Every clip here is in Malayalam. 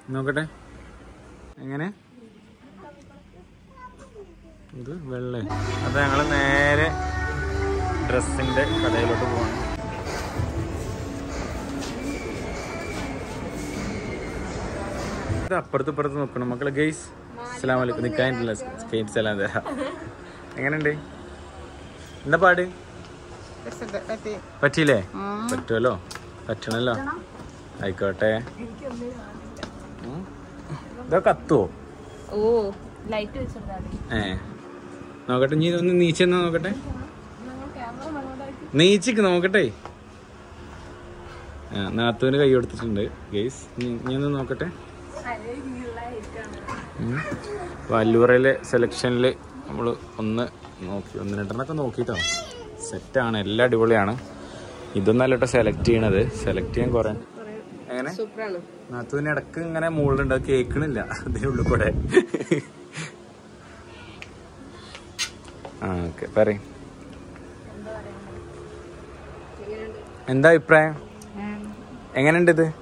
നോക്കട്ടെ എങ്ങനെ ഇത് വെള്ള അപ്പൊ ഞങ്ങള് നേരെ ഡ്രസ്സിന്റെ കടയിലോട്ട് പോവാണ് ഇത് അപ്പുറത്ത് ഇപ്പുറത്ത് നോക്കണം മക്കളെ ഗെയ്സ് അസ്സലാം വലൈക്കും നിൽക്കാനില്ല സ്കേറ്റ് സലാം തരാം എങ്ങനെയുണ്ട് എന്താ പാട് പറ്റിയില്ലേ പറ്റുമല്ലോ പറ്റണല്ലോ ആയിക്കോട്ടെ ഉം. ഇതൊക്കെ കത്തുവോ ഓ ലൈറ്റ് വെച്ചിട്ടുണ്ടാവും ഏ നോക്കട്ടെ നീ ഒന്ന് നീച്ചെന്നാ നോക്കട്ടെ നീച്ചിക്ക് നോക്കട്ടെ ആ നാത്തൂന് കൈ കൊടുത്തിട്ടുണ്ട് ഗെയ്സ് നീ ഒന്ന് നോക്കട്ടെ ഉം. വല്ലൂറയിലെ സെലക്ഷനിൽ നമ്മൾ ഒന്ന് നോക്കി ഒന്ന് രണ്ടെണ്ണൊക്കെ നോക്കിട്ടോ സെറ്റാണ് എല്ലാം അടിപൊളിയാണ് ഇതൊന്നല്ല കേട്ടോ സെലക്ട് ചെയ്യണത് സെലക്ട് ചെയ്യാൻ കുറെ എങ്ങനെ സൂപ്പറാണ് നാത്തൂന് ഇടക്ക് ഇങ്ങനെ മുകളിലുണ്ട് അത് കേൾക്കണില്ല അതിന്റെ ഉള്ളിൽ കൂടെ ആ ഓക്കെ പറയും എന്താ അഭിപ്രായം എങ്ങനെയുണ്ട് ഇത്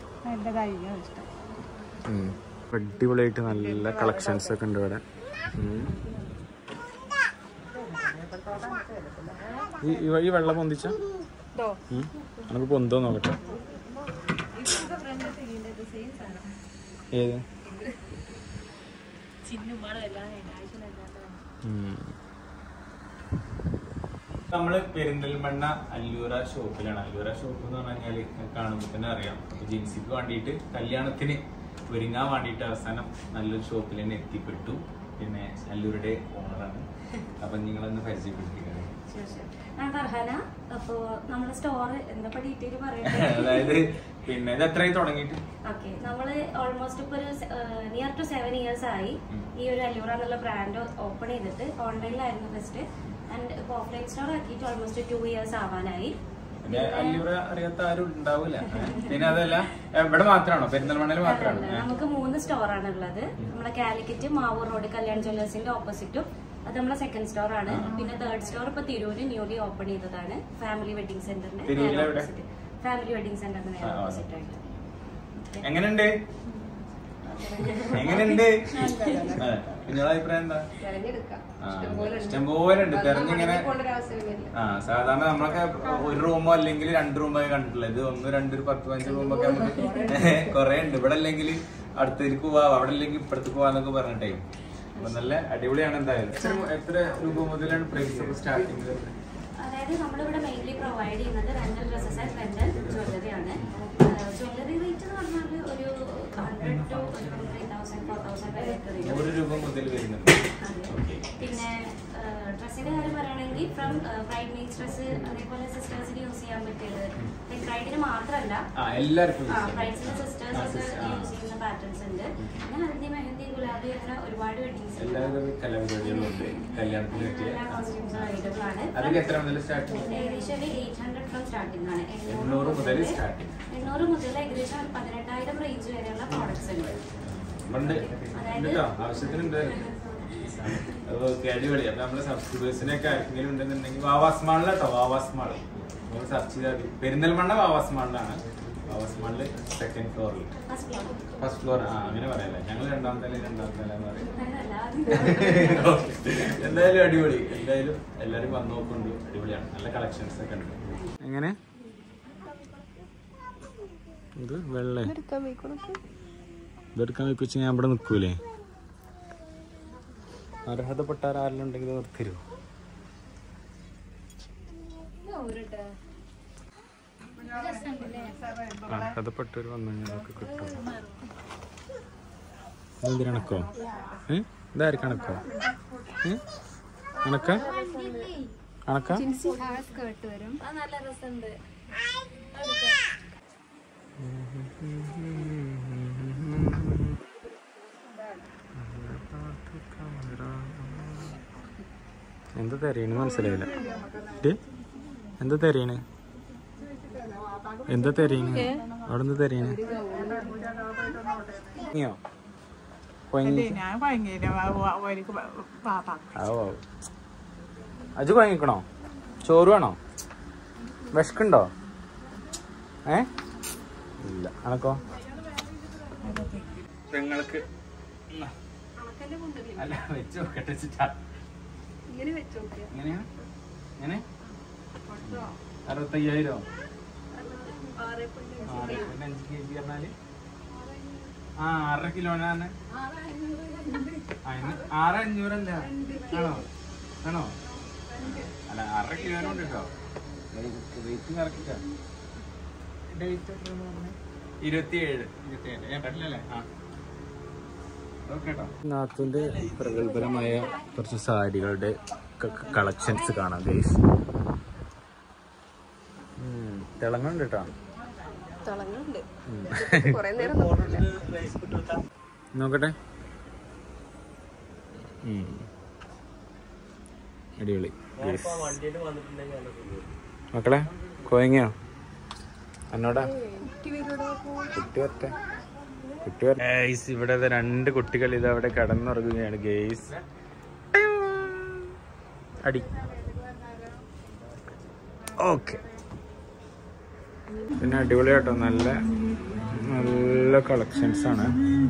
ഉം. അടിപൊളിയായിട്ട് നല്ല കളക്ഷൻസ് ഒക്കെ ഉണ്ട് ഇവിടെ ഉം. ഈ ഈ- ഈ വെള്ളം പൊന്തിച്ച നമുക്ക് പൊന്തോ നോക്കട്ടെ ഏത് നമ്മള് പെരിന്തൽമണ്ണ അല്ലൂര ഷോപ്പിലാണ് അല്ലൂര ഷോപ്പ് എന്ന് പറഞ്ഞാല് കാണുമ്പോൾ തന്നെ അറിയാം അപ്പൊ ജിൻസിക്ക് വേണ്ടിയിട്ട് കല്യാണത്തിന് ഒരുങ്ങാൻ വേണ്ടിയിട്ട് അവസാനം നല്ലൊരു ഷോപ്പിൽ തന്നെ എത്തിപ്പെട്ടു പിന്നെ അല്ലൂരുടെ ഓണറാണ് അപ്പൊ നിങ്ങളൊന്ന് പരിചയപ്പെടുത്തിക്കുന്നത് ഞാൻ ഫർഹാന അപ്പോ നമ്മുടെ സ്റ്റോർ എന്താ ഡീറ്റെയിൽ പറയട്ടെ അതായത് പിന്നെ ഇത് എത്രയായി തുടങ്ങിയിട്ട് ഓക്കെ നമ്മള് ഓൾമോസ്റ്റ് ഇപ്പൊ ഒരു നിയർ ടു സെവൻ ഇയേഴ്സ് ആയി ഈ ഒരു അല്ലൂറ എന്നുള്ള ബ്രാൻഡ് ഓപ്പൺ ചെയ്തിട്ട് ഓൺലൈനിലായിരുന്നു ഫസ്റ്റ് ആൻഡ് ഇപ്പൊ ഓഫ്ലൈൻ സ്റ്റോർ ആക്കിയിട്ട് ഓൾമോസ്റ്റ് ടു ഇയേഴ്സ് ആവാനായി പിന്നെ അല്ലൂര അറിയാത്ത ആരും ഉണ്ടാവില്ല പിന്നെ അതല്ല ഏ, ഇവിടെ മാത്രമാണോ പെരിന്തൽമണ്ണയിൽ മാത്രമാണോ അതല്ല, നമുക്ക് മൂന്ന് സ്റ്റോർ ആണ് ഉള്ളത് നമ്മുടെ കാലിക്കറ്റ് മാവൂർ റോഡ് കല്യാൺ ജ്വല്ലേഴ്സിന്റെ ഓപ്പോസിറ്റും അത് നമ്മുടെ സെക്കൻഡ് സ്റ്റോർ ആണ് പിന്നെ തേർഡ് സ്റ്റോർ ഇപ്പൊ തിരൂര് ന്യൂലി ഓപ്പൺ ചെയ്തതാണ് ഫാമിലി വെഡിങ് സെന്ററിന്റെ തിരൂരിൽ എവിടെ? ഫാമിലി വെഡിങ് സെന്ററിന് നേരെ ആ, ആ. ഓപ്പോസിറ്റ് ആയിട്ട് എങ്ങനെയുണ്ട് എങ്ങനെയുണ്ട് അതെ. നിങ്ങളുടെ അഭിപ്രായം എന്താ തെരഞ്ഞെടുക്കാം ആ, ഇഷ്ടംപോലെ ഉണ്ട് തെരഞ്ഞിങ്ങനെ ആ സാധാരണ നമ്മളൊക്കെ ഒരു റൂമോ അല്ലെങ്കിൽ രണ്ട് റൂമോ കണ്ടിട്ടുള്ളത് ഇത് ഒന്ന് രണ്ട് ഒരു പത്ത് പതിനഞ്ച് റൂമൊക്കെ നമുക്ക് കുറെ ഉണ്ട് ഇവിടെ അല്ലെങ്കിൽ അടുത്തേക്ക് പോവാ അവിടെ അല്ലെങ്കിൽ ഇപ്പുറത്തേക്ക് പോവാന്നൊക്കെ പറഞ്ഞിട്ടേ അപ്പൊ നല്ല അടിപൊളിയാണ് എന്തായാലും എത്ര- എത്ര രൂപ മുതലാണ് പ്രൈസ് സ്റ്റാർട്ടിങ് അതായത് നമ്മളിവിടെ മെയിൻലി പ്രൊവൈഡ് ചെയ്യുന്നത് rental dresses and rental jewellery ആണ് ജ്വല്ലറി റേറ്റ് എന്ന് പറഞ്ഞാൽ ഒരു hundred two three thousand four thousand വരെ ഒക്കെ വരും നൂറ് രൂപ മുതൽ വരുന്നുണ്ട് ഓക്കെ പിന്നെ ഡ്രസ്സിന്റെ കാര്യം പറയുകയാണെങ്കിൽ ഫ്രം ബ്രൈഡ് മീൻസ് ഡ്രസ്സ് അതേപോലെ സിസ്റ്റേഴ്സിന് യൂസ് ചെയ്യാൻ പറ്റിയത് ബ്രൈഡിന് മാത്രമല്ല ആ എല്ലാവർക്കും use ചെയ്യാം. ബ്രൈഡ്സിന്റെ സിസ്റ്റേഴ്സ് ഒക്കെ ആ. യൂസ് ചെയ്യുന്ന പാറ്റേൺസ് ഉണ്ട് പിന്നെ ഹൽദി മെഹന്തി ഗുലാബി അങ്ങനെ ഒരുപാട് വെഡിങ്സ് എല്ലാവിധ കലാപരിപാടികളും ഉണ്ട് കല്യാണത്തിന് പറ്റിയ എല്ലാ കോസ്റ്റ്യൂംസ് അവൈലബിൾ ആണ് അതൊക്കെ എത്ര മുതൽ സ്റ്റാർട്ട് ചെയ്യും ഏകദേശം ഒരു എയ്റ്റ് ഹൺഡ്രഡ് ഫ്രം സ്റ്റാർട്ടിംഗ് ആണ് എണ്ണൂറ് മുതൽ starting. എണ്ണൂറ് മുതൽ ഏകദേശം പതിനെട്ടായിരം റേഞ്ച് വരെയുള്ള പ്രോഡക്ട്സ് ഉണ്ട് ഉണ്ട് കേട്ടോ ആവശ്യത്തിനുണ്ട് ഓക്കെ അടിപൊളി അപ്പൊ നമ്മളെ സബ്സ്ക്രൈബേഴ്സിനൊക്കെ ആർക്കെങ്കിലും ഉണ്ടെന്നുണ്ടെങ്കിൽ വാവാസ് മാളിൽ കേട്ടോ വാവാസ് മാൾ നമ്മൾ സെർച്ച് ചെയ്താൽ മതി പെരിന്തൽമണ്ണ വാവാസ് മാളിലാണ് വാവാസ് മാളില് സെക്കൻഡ് ഫ്ലോറിൽ ഫസ്റ്റ് ഫ്ലോർ ഫസ്റ്റ് ഫ്ലോർ ആ അങ്ങനെ പറയല്ലേ ഞങ്ങൾ രണ്ടാമത്തെ നില രണ്ടാമത്തെ നില എന്ന് പറയും എന്തായാലും അടിപൊളി എന്തായാലും എല്ലാരും വന്നു നോക്കുന്നുണ്ട് അടിപൊളിയാണ് നല്ല കളക്ഷൻസ് ഒക്കെ ഉണ്ട് എങ്ങനെ ഇത് വെള്ളേ ഇതെടുക്കാൻ വെച്ച് ഞാൻ ഇവിടെ നിൽക്കൂലേ അർഹതപ്പെട്ടാർ ആരെല്ലാം ഉണ്ടെങ്കിൽ നിർത്തരൂ അർഹതപ്പെട്ടവർ വന്നു കഴിഞ്ഞാൽ കിട്ടും ഇതെന്തിനാ കണക്കോ ഏ ഇതാര് കണക്കോ ഏ കണക്ക കണക്ക സ്കേർട്ട് വരും അത് നല്ല രസമുണ്ട് എന്താ തെരയണ് മനസ്സിലായില്ല ഡേ, എന്താ തെരയണ് എന്താ തെരയണ് അവിടെ എന്താ തെരയണ് നീയോ കൊയങ്ങി ഞാൻ ഭയങ്കര അവർക്ക് പാപ്പാ ആവോ ആവോ. അജു കൊയങ്ങിക്കണോ ചോറ് വേണോ വിശക്കുണ്ടോ ഏ ഇല്ല അനക്കോ പെങ്ങൾക്ക് ഉം. അല്ല വെച്ച് നോക്കട്ടെ വെച്ചിട്ടാ ഇങ്ങനെ വെച്ച് നോക്കിയാ എങ്ങനെയാ എങ്ങനെ അറുപത്തയ്യായിരോ ആറ് പോയിന്റ് ആറ് പിന്നെ അഞ്ച് കെ ജി പറഞ്ഞാല് ആ ആറര കിലോനാണ് ആ ഇന്ന് ആറ് അഞ്ഞൂറല്ല ആണോ ആണോ അല്ല ആറര കിലോനുണ്ട് കേട്ടോ വെയിറ്റ് കറക്റ്റാ ഡേറ്റ് എത്രയാന്ന് പറഞ്ഞേ ഇരുപത്തിയേഴ് ഇരുപത്തിയേഴ് ഞാൻ പറ്റില്ലല്ലേ ആ നാത്തുന്റെ പ്രഗത്ഭരമായ കുറച്ച് സാരികളുടെ കളക്ഷൻസ് കാണാം ഗൈസ് തിളങ്ങുന്നുണ്ട് കേട്ടോ തിളങ്ങുന്നുണ്ട് കൊറേ നേരം നോക്കില്ല നോക്കട്ടെ ഉം. അടിപൊളി Yes. മക്കളെ കോയങ്ങയോ എന്നോടാ കുട്ടി വരട്ടെ കുട്ടി വരട്ടെ ഗേയ്സ് ഇവിടെ ദേ രണ്ട് കുട്ടികൾ ഇത് അവിടെ കിടന്നുറങ്ങുകയാണ് ഗേയ്സ് അടി ഓക്കെ പിന്നെ അടിപൊളിയാട്ടോ നല്ല നല്ല കളക്ഷൻസ് ആണ്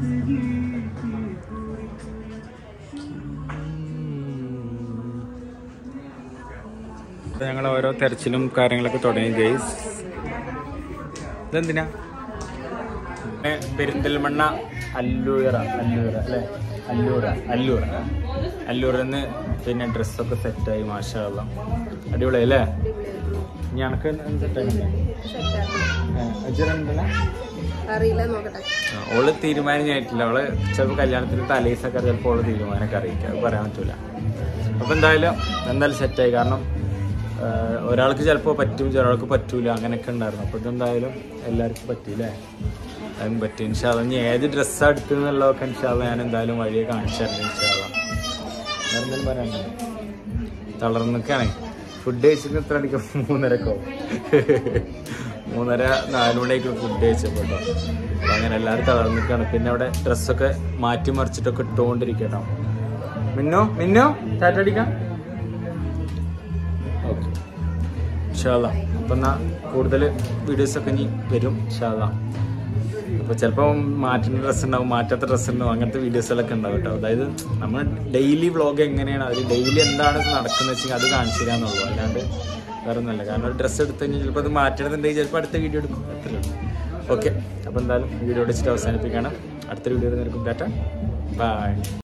ഞങ്ങൾ ഓരോ തെരച്ചിലും കാര്യങ്ങളൊക്കെ തുടങ്ങി ഗെയ്സ് ഇതെന്തിനാ ഏ, പെരിന്തൽമണ്ണ അല്ലൂറ അല്ലൂറ അല്ലേ അല്ലൂറ അല്ലൂറ അല്ലൂറിൽ നിന്ന് പിന്നെ ഡ്രസ്സൊക്കെ സെറ്റായി മാഷാള്ള അടിപൊളി അല്ലേ ഞങ്ങൾക്ക് സെറ്റായി അറിയില്ല നോക്കട്ടെ ആ, ഓള് തീരുമാനിച്ചായിട്ടില്ല അവള് ചിലപ്പോൾ കല്യാണത്തിന് തലേസൊക്കെ ചിലപ്പോൾ ഓള് തീരുമാനമൊക്കെ അറിയിക്കുക അത് പറയാൻ പറ്റൂല അപ്പൊ എന്തായാലും എന്തായാലും സെറ്റായി കാരണം ആ, ഒരാൾക്ക് ചിലപ്പോൾ പറ്റും ചിലർക്ക് പറ്റൂല അങ്ങനെയൊക്കെ ഉണ്ടായിരുന്നു അപ്പൊ ഇതെന്തായാലും എല്ലാവർക്കും പറ്റിയില്ലേ അതും പറ്റും ഇൻഷാല്ല ഇനി ഏത് ഡ്രസ്സാണ് എടുത്തെന്നുള്ളതൊക്കെ ഇൻഷാല്ല ഞാൻ എന്തായാലും വഴിയെ കാണിച്ചു തരണം ഇൻഷാല്ല വേറെ എന്തെങ്കിലും പറയാനുണ്ടോ തളർന്നിക്കാണേ ഫുഡ് കഴിച്ചിട്ട് എത്ര മണിക്ക് മൂന്നരക്കോ മൂന്നര നാല് മണിയൊക്കെ ഫുഡ് കഴിച്ചപ്പോൾ കേട്ടോ അപ്പൊ അങ്ങനെ എല്ലാവരും തളർന്നിക്കാണ് പിന്നെ അവിടെ ഡ്രസ്സൊക്കെ മാറ്റി മറിച്ചിട്ടൊക്കെ ഇട്ടുകൊണ്ടിരിക്കട്ടോ മിന്നോ മിന്നോ ടാറ്റ അടിക്കാം ഓക്കെ ഷാള അപ്പം എന്നാ കൂടുതൽ വീഡിയോസൊക്കെ ഇനി വരും ഷാള അപ്പോൾ ചിലപ്പോൾ മാറ്റുന്ന ഡ്രസ്സ് ഉണ്ടാവും മാറ്റാത്ത ഡ്രസ്സ് ഉണ്ടാവും അങ്ങനത്തെ വീഡിയോസുകളൊക്കെ ഉണ്ടാവും കേട്ടോ അതായത് നമ്മൾ ഡെയിലി വ്ളോഗ് എങ്ങനെയാണ് അതിൽ ഡെയിലി എന്താണ് നടക്കുന്നത് വെച്ചാൽ അത് കാണിച്ചു തരാന്നുള്ളൂ അല്ലാണ്ട് വേറെ ഒന്നുമല്ല കാരണം ഒരു ഡ്രസ്സ് എടുത്ത് കഴിഞ്ഞാൽ ചിലപ്പോൾ അത് മാറ്റണമെന്നുണ്ടെങ്കിൽ ചിലപ്പോൾ അടുത്ത വീഡിയോ എടുക്കും അത്രേ ഉള്ളൂ ഓക്കെ അപ്പോൾ എന്തായാലും വീഡിയോ വെച്ചിട്ട് അവസാനിപ്പിക്കണം അടുത്ത വീഡിയോ നിൽക്കും ടാറ്റ ബൈ